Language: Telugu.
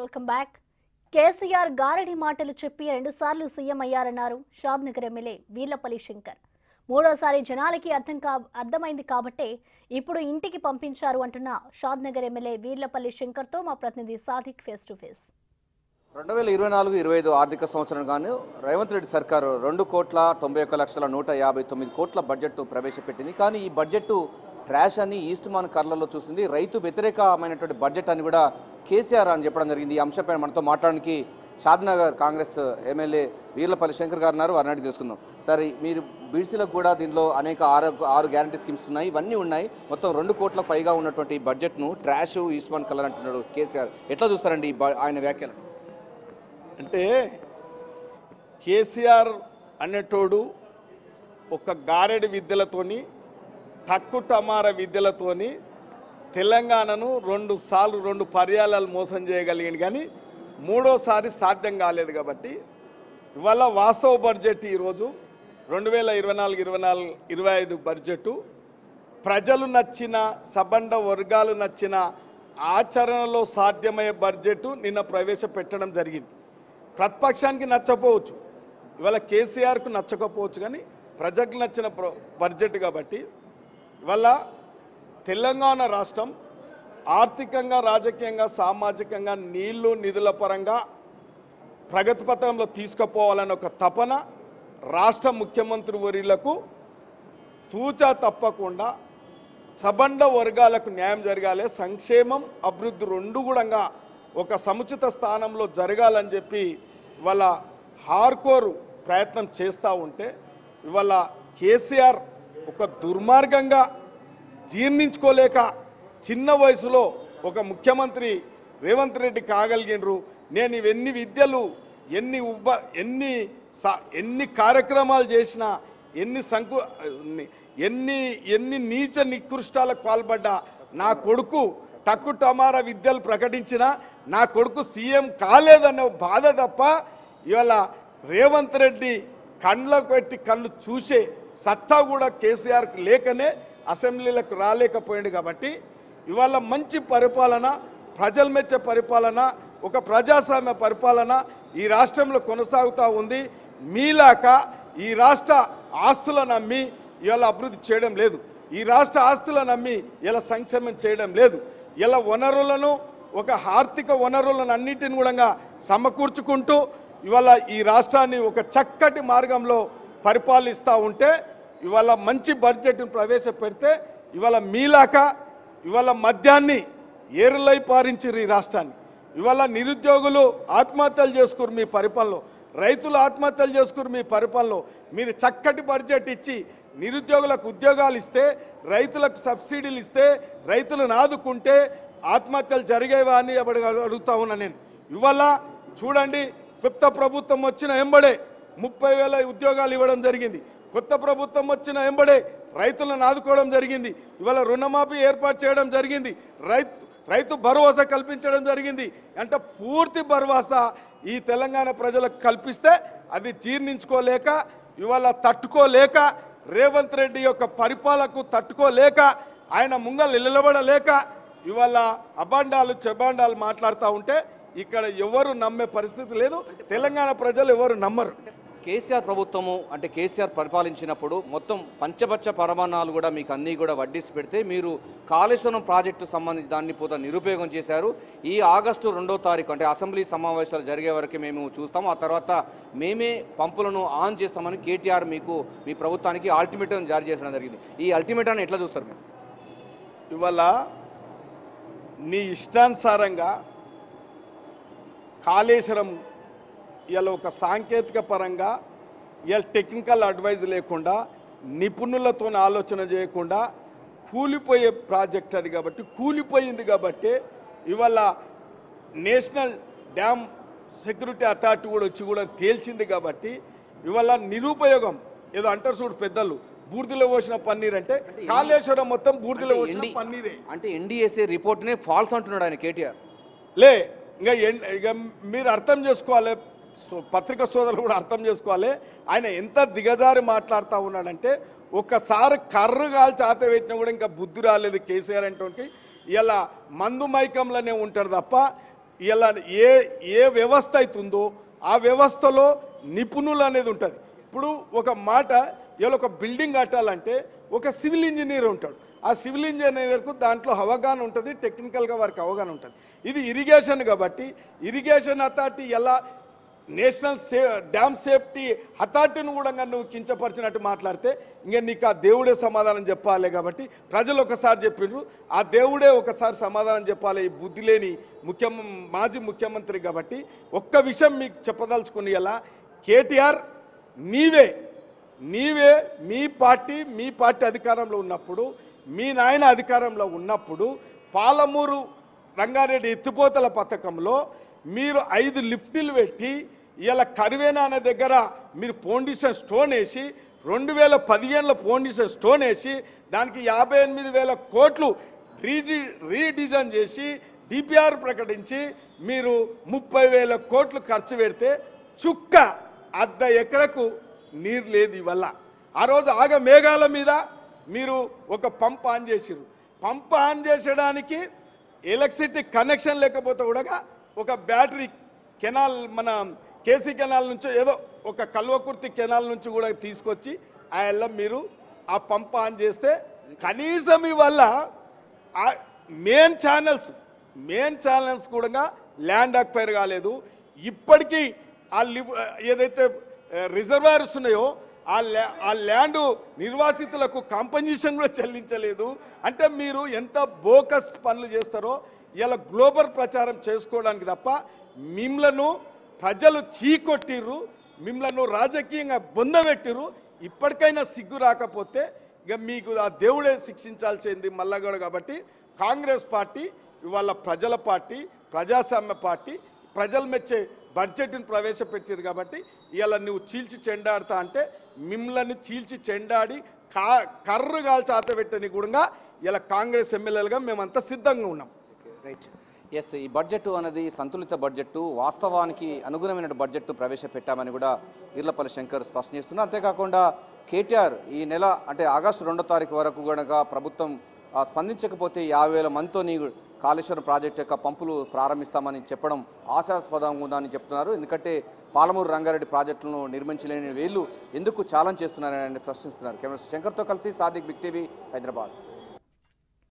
వెల్కమ్ బ్యాక్ కేసీఆర్ గారడి మాటలు చెప్పి రెండుసార్లు సీఎం అయ్యారన్నారు షాద్నగర్ ఎమ్మెల్యే వీర్లపల్లి శంకర్ మూడోసారి జనాలకి అర్థం కా అర్థమైంది కాబట్టే ఇప్పుడు ఇంటికి పంపించారు అంటున్న షాద్నగర్ ఎమ్మెల్యే వీర్లపల్లి శంకర్తో మా ప్రతినిధి సాదిక్ ఫేస్ టు ఫేస్ రెండు వేల ఇరవై నాలుగు ఇరవై ఐదు ఆర్థిక సంవత్సరం గాను రేవంత్ రెడ్డి సర్కారు రెండు కోట్ల తొంభై ఒక్క లక్షల నూట యాభై తొమ్మిది కోట్ల బడ్జెట్ ప్రవేశపెట్టింది కానీ ఈ బడ్జెట్ ట్రాష్ అని ఈస్ట్ మాన్ కర్లలో చూసింది రైతు వ్యతిరేకమైనటువంటి బడ్జెట్ అని కూడా కేసీఆర్ అని చెప్పడం జరిగింది ఈ అంశంపై మనతో మాట్లాడడానికి షాద్నగర్ కాంగ్రెస్ ఎమ్మెల్యే వీర్లపల్లి శంకర్ గారు ఉన్నారు వారిని అడిగి తెలుసుకుందాం సరే మీరు బీసీలకు కూడా దీనిలో అనేక ఆరు ఆరు గ్యారంటీ స్కీమ్స్ ఉన్నాయి ఇవన్నీ ఉన్నాయి మొత్తం రెండు కోట్ల పైగా ఉన్నటువంటి ఈ బడ్జెట్ను ట్రాష్ ఈస్ట్ మాన్ కలర్ అంటున్నాడు కేసీఆర్ ఎట్లా చూస్తారండి ఈ బ- ఆయన వ్యాఖ్యలు అంటే కేసీఆర్ అనేటోడు ఒక గారెడి విద్యలతోని టక్కు టమార విద్యలతోని తెలంగాణను రెండు సార్లు రెండు పర్యాయాలు మోసం చేయగలిగింది కానీ మూడోసారి సాధ్యం కాలేదు కాబట్టి ఇవాళ వాస్తవ బడ్జెట్ ఈరోజు రెండు వేల ఇరవై నాలుగు ఇరవై నాలుగు ఇరవై ఐదు బడ్జెటు ప్రజలు నచ్చిన సబండ వర్గాలు నచ్చిన ఆచరణలో సాధ్యమయ్యే బడ్జెట్ నిన్న ప్రవేశపెట్టడం జరిగింది ప్రతిపక్షానికి నచ్చపోవచ్చు ఇవాళ కేసీఆర్కు నచ్చకపోవచ్చు కానీ ప్రజలకు నచ్చిన ప్ర- బడ్జెట్ కాబట్టి ఇవాళ తెలంగాణ రాష్ట్రం ఆర్థికంగా రాజకీయంగా సామాజికంగా నీళ్లు నిధుల పరంగా ప్రగతి పథంలో తీసుకుపోవాలని ఒక తపన రాష్ట్ర ముఖ్యమంత్రి వర్యులకు తూచా తప్పకుండా సబండ వర్గాలకు న్యాయం జరగాలి సంక్షేమం అభివృద్ధి రెండు కూడా ఒక సముచిత స్థానంలో జరగాలని చెప్పి ఇవాళ హార్కోరు ప్రయత్నం చేస్తూ ఉంటే ఇవాళ కేసీఆర్ ఒక దుర్మార్గంగా జీర్ణించుకోలేక చిన్న వయసులో ఒక ముఖ్యమంత్రి రేవంత్ రెడ్డి కాగలిగినరు నేను ఇవన్నీ విద్యలు ఎన్ని ఉబ్బ ఎన్ని సా- ఎన్ని కార్యక్రమాలు చేసినా ఎన్ని సంకు ఎన్ని ఎన్ని నీచ నికృష్టాలకు పాల్పడ్డా నా కొడుకు టక్కు టమారా విద్యలు ప్రకటించిన నా కొడుకు సీఎం కాలేదన్న బాధ తప్ప ఇవాళ రేవంత్ రెడ్డి కండ్లకు పెట్టి కళ్ళు చూసే సత్తా కూడా కేసీఆర్కి లేకనే అసెంబ్లీలకు రాలేకపోయింది కాబట్టి ఇవాళ మంచి పరిపాలన ప్రజలు మెచ్చే పరిపాలన ఒక ప్రజాస్వామ్య పరిపాలన ఈ రాష్ట్రంలో కొనసాగుతూ ఉంది మీలాక ఈ రాష్ట్ర ఆస్తులను నమ్మి ఇవాళ అభివృద్ధి చేయడం లేదు ఈ రాష్ట్ర ఆస్తులను నమ్మి ఇలా సంక్షేమం చేయడం లేదు ఇలా వనరులను ఒక ఆర్థిక వనరులను అన్నిటిని కూడా సమకూర్చుకుంటూ ఇవాళ ఈ రాష్ట్రాన్ని ఒక చక్కటి మార్గంలో పరిపాలిస్తూ ఉంటే ఇవాళ మంచి బడ్జెట్ను ప్రవేశపెడితే ఇవాళ మీలాక ఇవాళ మద్యాన్ని ఏరులై పారించారు ఈ రాష్ట్రాన్ని ఇవాళ నిరుద్యోగులు ఆత్మహత్యలు చేసుకురు మీ పరిపాలనలో రైతులు ఆత్మహత్యలు చేసుకురు మీ పరిపాలనలో మీరు చక్కటి బడ్జెట్ ఇచ్చి నిరుద్యోగులకు ఉద్యోగాలు ఇస్తే రైతులకు సబ్సిడీలు ఇస్తే రైతులను ఆదుకుంటే ఆత్మహత్యలు జరిగేవా అని అప్పుడు అడుగుతా ఉన్నా నేను ఇవాళ చూడండి కొత్త ప్రభుత్వం వచ్చిన ఎంబడే ముప్పై వేల ఉద్యోగాలు ఇవ్వడం జరిగింది కొత్త ప్రభుత్వం వచ్చిన ఎంబడే రైతులను ఆదుకోవడం జరిగింది ఇవాళ రుణమాఫీ ఏర్పాటు చేయడం జరిగింది రైతు రైతు భరోసా కల్పించడం జరిగింది అంటే పూర్తి భరోసా ఈ తెలంగాణ ప్రజలకు కల్పిస్తే అది జీర్ణించుకోలేక ఇవాళ తట్టుకోలేక రేవంత్ రెడ్డి యొక్క పరిపాలకు తట్టుకోలేక ఆయన ముంగలు నిలబడలేక ఇవాళ అబాండాలు చెబాండాలు మాట్లాడుతూ ఉంటే ఇక్కడ ఎవరు నమ్మే పరిస్థితి లేదు తెలంగాణ ప్రజలు ఎవరు నమ్మరు కేసీఆర్ ప్రభుత్వము అంటే కేసీఆర్ పరిపాలించినప్పుడు మొత్తం పంచపచ్చ పరమాణాలు కూడా మీకు అన్నీ కూడా వడ్డీసి పెడితే మీరు కాళేశ్వరం ప్రాజెక్టు సంబంధించి దాన్ని పూత నిరుపయోగం చేశారు ఈ ఆగస్టు రెండో తారీఖు అంటే అసెంబ్లీ సమావేశాలు జరిగే వరకు మేము చూస్తాం ఆ తర్వాత మేమే పంపులను ఆన్ చేస్తామని కేటీఆర్ మీకు మీ ప్రభుత్వానికి అల్టిమేటం జారీ చేసడం జరిగింది ఈ అల్టిమేటాన్ని ఎట్లా చూస్తారు మీరు ఇవాళ నీ ఇష్టానుసారంగా కాళేశ్వరం ఇలా ఒక సాంకేతిక పరంగా ఇలా టెక్నికల్ అడ్వైజ్ లేకుండా నిపుణులతో ఆలోచన చేయకుండా కూలిపోయే ప్రాజెక్ట్ అది కాబట్టి కూలిపోయింది కాబట్టి ఇవాళ నేషనల్ డ్యామ్ సెక్యూరిటీ అథారిటీ కూడా వచ్చి కూడా తేల్చింది కాబట్టి ఇవాళ నిరుపయోగం ఏదో అంటారు చూడు పెద్దలు బూర్దిలో పోసిన పన్నీర్ అంటే కాళేశ్వరం మొత్తం బూర్దిలో అంటే పోసిన ఎన్డి- పన్నీరే అంటే ఎన్డీఎస్ఏ రిపోర్ట్నే ఫాల్స్ అంటున్నాడు ఆయన కేటీఆర్ లే ఇంకా ఎన్- ఇక మీరు అర్థం చేసుకోవాలి సో పత్రిక సోదరులు కూడా అర్థం చేసుకోవాలి ఆయన ఎంత దిగజారి మాట్లాడుతూ ఉన్నాడంటే ఒక్కసారి కర్రు కాల్చి ఆత పెట్టినా కూడా ఇంకా బుద్ధి రాలేదు కేసీఆర్ అంటే ఇలా మందు మైకంలోనే ఉంటాడు తప్ప ఇలా ఏ ఏ వ్యవస్థ అవుతుందో ఆ వ్యవస్థలో నిపుణులు అనేది ఉంటుంది ఇప్పుడు ఒక మాట ఇలా ఒక బిల్డింగ్ కట్టాలంటే ఒక సివిల్ ఇంజనీర్ ఉంటాడు ఆ సివిల్ ఇంజనీర్కు దాంట్లో అవగాహన ఉంటుంది టెక్నికల్గా వారికి అవగాహన ఉంటుంది ఇది ఇరిగేషన్ కాబట్టి ఇరిగేషన్ అథారిటీ ఎలా నేషనల్ సే డ్యామ్ సేఫ్టీ అథారిటీని కూడా నువ్వు కించపరిచినట్టు మాట్లాడితే ఇంకా నీకు ఆ దేవుడే సమాధానం చెప్పాలి కాబట్టి ప్రజలు ఒకసారి చెప్పిండ్రు ఆ దేవుడే ఒకసారి సమాధానం చెప్పాలి ఈ బుద్ధి లేని ముఖ్యం మాజీ ముఖ్యమంత్రి కాబట్టి ఒక్క విషయం మీకు చెప్పదలుచుకుని ఎలా కేటీఆర్ నీవే నీవే మీ పార్టీ మీ పార్టీ అధికారంలో ఉన్నప్పుడు మీ నాయన అధికారంలో ఉన్నప్పుడు పాలమూరు రంగారెడ్డి ఎత్తిపోతల పథకంలో మీరు ఐదు లిఫ్టులు పెట్టి ఇలా కరివేనా అనే దగ్గర మీరు ఫౌండేషన్ స్టోన్ వేసి రెండు వేల పదిహేనులో ఫౌండేషన్ స్టోన్ వేసి దానికి యాభై ఎనిమిది వేల కోట్లు రీడి రీడిజైన్ చేసి డిపిఆర్ ప్రకటించి మీరు ముప్పై వేల కోట్లు ఖర్చు పెడితే చుక్క అర్ధ ఎకరకు నీరు లేదు ఇవల్ల ఆ రోజు ఆగ మేఘాల మీద మీరు ఒక పంప్ ఆన్ చేసిరు పంప్ ఆన్ చేసడానికి ఎలక్ట్రిసిటీ కనెక్షన్ లేకపోతే కూడా ఒక బ్యాటరీ కెనాల్ మన కేసీ కెనాల్ నుంచి ఏదో ఒక కల్వకుర్తి కెనాల్ నుంచి కూడా తీసుకొచ్చి ఆ ఎల్లం మీరు ఆ పంప్ ఆన్ చేస్తే కనీసం ఇవల్ల మెయిన్ ఛానల్స్ మెయిన్ ఛానల్స్ కూడా ల్యాండ్ అక్వైర్ కాలేదు ఇప్పటికీ ఆ లివ్ ఏదైతే రిజర్వాయర్స్ ఉన్నాయో ఆ ల్యా ఆ ల్యాండ్ నిర్వాసితులకు కాంపన్సేషన్ కూడా చెల్లించలేదు అంటే మీరు ఎంత బోకస్ పనులు చేస్తారో ఇలా గ్లోబల్ ప్రచారం చేసుకోవడానికి తప్ప మిమ్మలను ప్రజలు చీకొట్టిర్రు మిమ్మలను రాజకీయంగా బొందబెట్టిర్రు ఇప్పటికైనా సిగ్గు రాకపోతే ఇక మీకు ఆ దేవుడే శిక్షించాల్సింది మల్లగడ కాబట్టి కాంగ్రెస్ పార్టీ ఇవాళ ప్రజల పార్టీ ప్రజాస్వామ్య పార్టీ ప్రజలు మెచ్చే బడ్జెట్ని ప్రవేశపెట్టారు కాబట్టి ఇవాళ నువ్వు చీల్చి చెండాడుతా అంటే మిమ్మల్ని చీల్చి చెండాడి కా కర్రు కాల్చి ఆతబెట్టని కూడా ఇలా కాంగ్రెస్ ఎమ్మెల్యేలుగా మేమంతా సిద్ధంగా ఉన్నాం రైట్ ఎస్ ఈ బడ్జెట్ అనేది సంతులిత బడ్జెట్ వాస్తవానికి అనుగుణమైన బడ్జెట్ ప్రవేశపెట్టామని కూడా ఈర్లపల్లి శంకర్ స్పష్టం చేస్తున్నారు అంతేకాకుండా కేటీఆర్ ఈ నెల అంటే ఆగస్టు రెండో తారీఖు వరకు కూడా ప్రభుత్వం ఆ, స్పందించకపోతే యాభై వేల మందితో నీ కాళేశ్వరం ప్రాజెక్టు యొక్క పంపులు ప్రారంభిస్తామని చెప్పడం ఆశాస్పదంగా ఉందని చెప్తున్నారు ఎందుకంటే పాలమూరు రంగారెడ్డి ప్రాజెక్టులను నిర్మించలేని వీళ్ళు ఎందుకు ఛాలెంజ్ చేస్తున్నారని ప్రశ్నిస్తున్నారు కెమెరా శంకర్తో కలిసి సాదిక్ బిగ్ టీవీ హైదరాబాద్